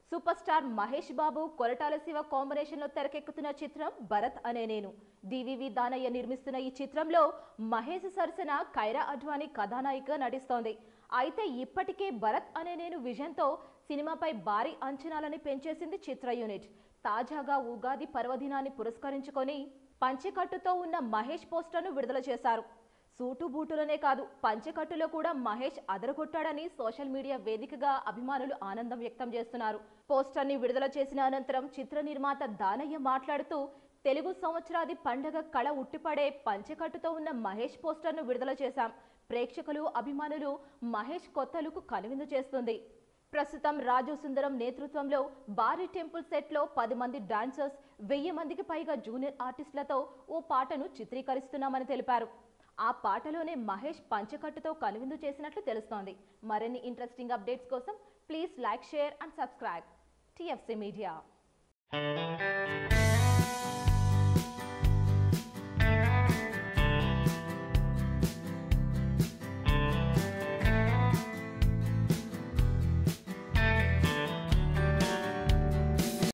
super star Mahesh Babu Koratala Siva combination లో తెరకెక్కుతున్న చిత్రం భరత్ అనే నేను డివివి దానయ్య నిర్మిస్తున్న ఈ చిత్రంలో మహేష్ సరసన ఖైరా అడ్వాణి కథానాయిక నటిస్తోంది అయితే ఇప్పటికే భరత్ అనే నేను విజన్తో సినిమాపై భారీ అంచనాలని పెంచేసింది చిత్ర యూనిట్ తాజాగా ఉగాది పర్వదినాన్ని పురస్కరించుకొని పంచెకట్టుతో ఉన్న మహేష్ పోస్టర్ను విడుదల చేశారు సూటు బూటులోనే కాదు పంచెకట్టులో కూడా మహేష్ అదరగొట్టాడని సోషల్ మీడియా వేదికగా అభిమానులు ఆనందం వ్యక్తం చేస్తున్నారు పోస్టర్ని విడుదల చేసిన అనంతరం చిత్ర నిర్మాత దానయ్య మాట్లాడుతూ తెలుగు సంవత్సరాది పండగ కళ ఉట్టిపడే పంచెకట్టుతో ఉన్న మహేష్ పోస్టర్ను విడుదల చేశాం ప్రేక్షకులు అభిమానులు మహేష్ కొత్త లుక్ కనువిందు చేస్తుంది ప్రస్తుతం రాజు సుందరం నేతృత్వంలో భారీ టెంపుల్ సెట్లో పది మంది డాన్సర్స్ వెయ్యి మందికి పైగా జూనియర్ ఆర్టిస్టులతో ఓ పాటను చిత్రీకరిస్తున్నామని తెలిపారు ఆ పాటలోనే మహేష్ పంచకట్టుతో కనువిందు చేసినట్లు తెలుస్తోంది మరిన్ని ఇంట్రెస్టింగ్ అప్డేట్స్ కోసం please like share and subscribe TFC media